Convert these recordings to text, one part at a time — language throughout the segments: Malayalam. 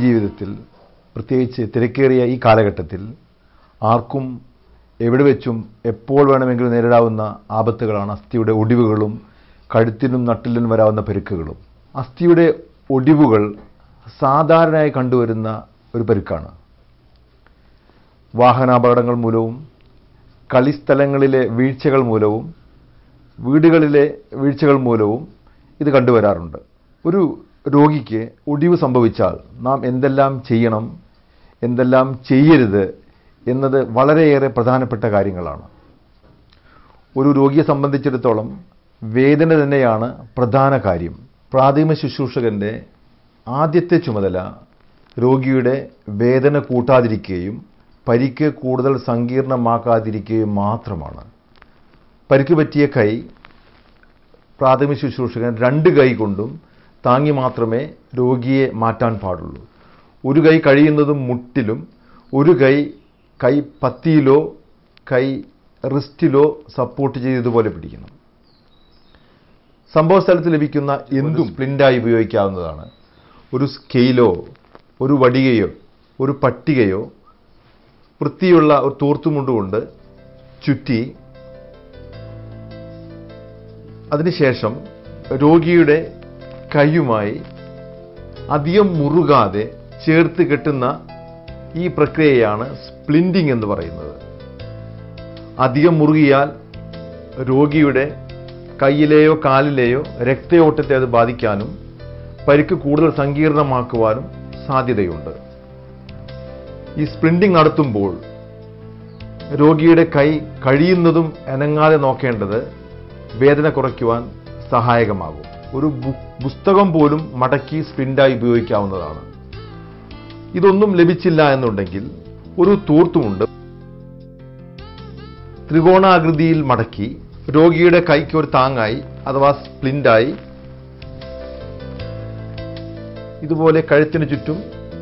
ജീവിതത്തിൽ പ്രത്യേകിച്ച് തിരക്കേറിയ ഈ കാലഘട്ടത്തിൽ ആർക്കും എവിടെ വെച്ചും എപ്പോൾ വേണമെങ്കിലും നേരിടാവുന്ന ആപത്തുകളാണ് അസ്ഥിയുടെ ഒടിവുകളും കഴുത്തിനും നട്ടിലിനും വരാവുന്ന പെരുക്കുകളും അസ്ഥിയുടെ ഒടിവുകൾ സാധാരണയായി കണ്ടുവരുന്ന ഒരു പെരുക്കാണ് വാഹനാപകടങ്ങൾ മൂലവും കളിസ്ഥലങ്ങളിലെ വീഴ്ചകൾ മൂലവും വീടുകളിലെ വീഴ്ചകൾ മൂലവും ഇത് കണ്ടുവരാറുണ്ട് ഒരു രോഗിക്ക് ഒടിവ് സംഭവിച്ചാൽ നാം എന്തെല്ലാം ചെയ്യണം എന്തെല്ലാം ചെയ്യരുത് എന്നത് വളരെയേറെ പ്രധാനപ്പെട്ട കാര്യങ്ങളാണ് ഒരു രോഗിയെ സംബന്ധിച്ചിടത്തോളം വേദന തന്നെയാണ് പ്രധാന കാര്യം പ്രാഥമിക ശുശ്രൂഷകൻ്റെ ആദ്യത്തെ ചുമതല രോഗിയുടെ വേദന കൂട്ടാതിരിക്കുകയും പരിക്ക് കൂടുതൽ സങ്കീർണമാക്കാതിരിക്കുകയും മാത്രമാണ് പരിക്ക് പറ്റിയ കൈ പ്രാഥമിക ശുശ്രൂഷകൻ രണ്ട് കൈ കൊണ്ടും താങ്ങി മാത്രമേ രോഗിയെ മാറ്റാൻ പാടുള്ളൂ ഒരു കൈ കഴിയുന്നതും മുട്ടിലും ഒരു കൈ കൈ പത്തിയിലോ കൈ റിസ്റ്റിലോ സപ്പോർട്ട് ചെയ്തതുപോലെ പിടിക്കണം സംഭവ സ്ഥലത്ത് ലഭിക്കുന്ന എന്തും പ്ലിൻ്റായി ഉപയോഗിക്കാവുന്നതാണ് ഒരു സ്കെയിലോ ഒരു വടികയോ ഒരു പട്ടികയോ വൃത്തിയുള്ള ഒരു തൂർത്തുമുണ്ടുകൊണ്ട് ചുറ്റി അതിനുശേഷം രോഗിയുടെ കൈയുമായി അധികം മുറുകാതെ ചേർത്ത് കെട്ടുന്ന ഈ പ്രക്രിയയാണ് സ്പ്ലിൻറ്റിംഗ് എന്ന് പറയുന്നത് അധികം മുറുകിയാൽ രോഗിയുടെ കയ്യിലെയോ കാലിലെയോ രക്തയോട്ടത്തെ അത് ബാധിക്കാനും പരിക്ക് കൂടുതൽ സങ്കീർണമാക്കുവാനും സാധ്യതയുണ്ട് ഈ സ്പ്രിന്റിംഗ് നടത്തുമ്പോൾ രോഗിയുടെ കൈ കഴിയുന്നതും അനങ്ങാതെ നോക്കേണ്ടത് വേദന കുറയ്ക്കുവാൻ സഹായകമാകും ഒരു ബു- പുസ്തകം പോലും മടക്കി സ്പ്രിന്റായി ഉപയോഗിക്കാവുന്നതാണ് ഇതൊന്നും ലഭിച്ചില്ല എന്നുണ്ടെങ്കിൽ ഒരു തൂർത്തുമുണ്ട് ത്രികോണാകൃതിയിൽ മടക്കി രോഗിയുടെ കൈക്ക് ഒരു താങ്ങായി അഥവാ സ്പ്ലിന്റായി ഇതുപോലെ കഴുത്തിന് ചുറ്റും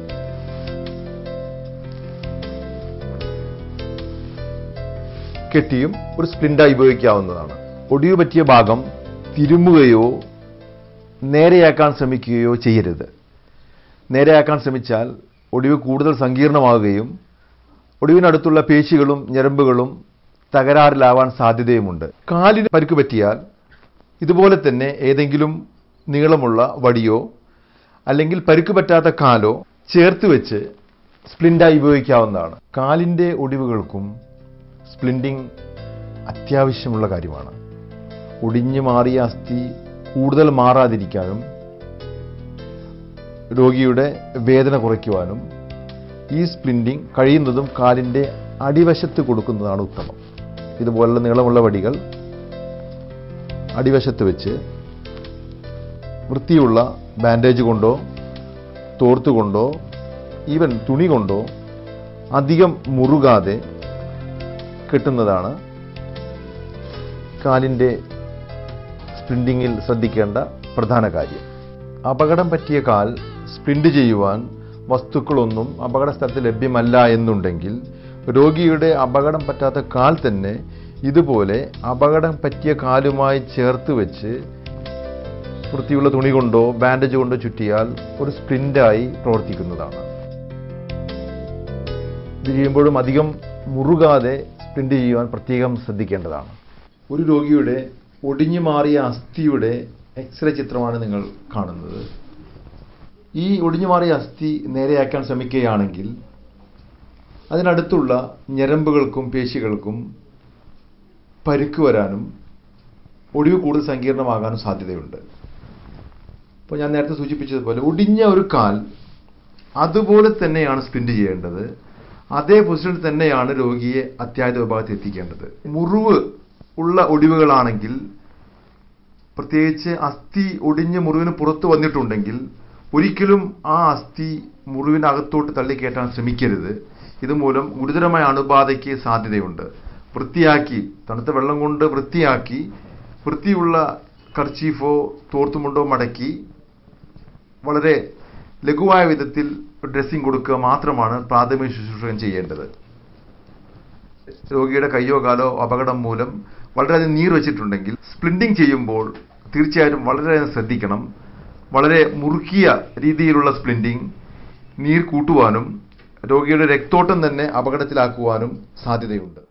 കെട്ടിയും ഒരു സ്പ്ലിന്റായി ഉപയോഗിക്കാവുന്നതാണ് ഒടിവ് പറ്റിയ ഭാഗം തിരുമുകയോ നേരെയാക്കാൻ ശ്രമിക്കുകയോ ചെയ്യരുത് നേരെയാക്കാൻ ശ്രമിച്ചാൽ ഒടിവ് കൂടുതൽ സങ്കീർണമാവുകയും ഒടിവിനടുത്തുള്ള പേശികളും ഞരമ്പുകളും തകരാറിലാവാൻ സാധ്യതയുമുണ്ട് കാലിന് പരിക്ക് പറ്റിയാൽ ഇതുപോലെ തന്നെ ഏതെങ്കിലും നീളമുള്ള വടിയോ അല്ലെങ്കിൽ പരിക്ക് പറ്റാത്ത കാലോ ചേർത്ത് വെച്ച് സ്പ്ലിൻ്റായി ഉപയോഗിക്കാവുന്നതാണ് കാലിൻ്റെ ഒടിവുകൾക്കും സ്പ്ലിൻറ്റിംഗ് അത്യാവശ്യമുള്ള കാര്യമാണ് ഒടിഞ്ഞു മാറിയ അസ്ഥി കൂടുതൽ മാറാതിരിക്കാനും രോഗിയുടെ വേദന കുറയ്ക്കുവാനും ഈ സ്പ്ലിൻറ്റിംഗ് കഴിയുന്നതും കാലിൻ്റെ അടിവശത്ത് കൊടുക്കുന്നതാണ് ഉത്തമം ഇതുപോലുള്ള നീളമുള്ള വടികൾ അടിവശത്ത് വെച്ച് വൃത്തിയുള്ള ബാൻഡേജ് കൊണ്ടോ തോർത്ത് കൊണ്ടോ ഈവൻ തുണി കൊണ്ടോ അധികം മുറുകാതെ കെട്ടുന്നതാണ് കാലിൻ്റെ സ്പ്രിൻറ്റിങ്ങിൽ ശ്രദ്ധിക്കേണ്ട പ്രധാന കാര്യം അപകടം പറ്റിയ കാൽ സ്പ്രിന്റ് ചെയ്യുവാൻ വസ്തുക്കളൊന്നും അപകട സ്ഥലത്ത് ലഭ്യമല്ല എന്നുണ്ടെങ്കിൽ രോഗിയുടെ അപകടം പറ്റാത്ത കാൽ തന്നെ ഇതുപോലെ അപകടം പറ്റിയ കാലുമായി ചേർത്ത് വെച്ച് വൃത്തിയുള്ള തുണി കൊണ്ടോ ബാൻഡേജ് കൊണ്ടോ ചുറ്റിയാൽ ഒരു സ്പ്രിൻ്റായി പ്രവർത്തിക്കുന്നതാണ് ഇത് ചെയ്യുമ്പോഴും അധികം മുറുകാതെ സ്പ്രിന്റ് ചെയ്യുവാൻ പ്രത്യേകം ശ്രദ്ധിക്കേണ്ടതാണ് ഒരു രോഗിയുടെ ഒടിഞ്ഞു മാറിയ അസ്ഥിയുടെ എക്സ്റേ ചിത്രമാണ് നിങ്ങൾ കാണുന്നത് ഈ ഒടിഞ്ഞു മാറിയ അസ്ഥി നേരെയാക്കാൻ ശ്രമിക്കുകയാണെങ്കിൽ അതിനടുത്തുള്ള ഞരമ്പുകൾക്കും പേശികൾക്കും പരുക്ക് വരാനും ഒടിവ് കൂടുതൽ സങ്കീർണമാകാനും സാധ്യതയുണ്ട് അപ്പോൾ ഞാൻ നേരത്തെ സൂചിപ്പിച്ചതുപോലെ ഒടിഞ്ഞ ഒരു കാൽ അതുപോലെ തന്നെയാണ് സ്പിൻഡ് ചെയ്യേണ്ടത് അതേ പൊസിഷനിൽ തന്നെയാണ് രോഗിയെ അത്യാഹിത വിഭാഗത്തിൽ എത്തിക്കേണ്ടത് മുറിവ് ഉള്ള ഒടിവുകളാണെങ്കിൽ പ്രത്യേകിച്ച് അസ്ഥി ഒടിഞ്ഞ് മുറിവിന് പുറത്ത് വന്നിട്ടുണ്ടെങ്കിൽ ഒരിക്കലും ആ അസ്ഥി മുറിവിനകത്തോട്ട് തള്ളിക്കയറ്റാൻ ശ്രമിക്കരുത് ഇതുമൂലം ഗുരുതരമായ അണുബാധയ്ക്ക് സാധ്യതയുണ്ട് വൃത്തിയാക്കി തണുത്ത വെള്ളം കൊണ്ട് വൃത്തിയാക്കി വൃത്തിയുള്ള കർച്ചീഫോ തോർത്തുമുണ്ടോ മടക്കി വളരെ ലഘുവായ വിധത്തിൽ ഡ്രസ്സിംഗ് കൊടുക്കുക മാത്രമാണ് പ്രാഥമിക ശുശ്രൂഷകൻ ചെയ്യേണ്ടത് രോഗിയുടെ കയ്യോ കാലോ അപകടം മൂലം വളരെയധികം നീർ വെച്ചിട്ടുണ്ടെങ്കിൽ സ്പ്ലിൻറ്റിംഗ് ചെയ്യുമ്പോൾ തീർച്ചയായിട്ടും വളരെയധികം ശ്രദ്ധിക്കണം വളരെ മുറുക്കിയ രീതിയിലുള്ള സ്പ്ലിൻറ്റിംഗ് നീർ കൂട്ടുവാനും രോഗിയുടെ രക്തോട്ടം തന്നെ അപകടത്തിലാക്കുവാനും സാധ്യതയുണ്ട്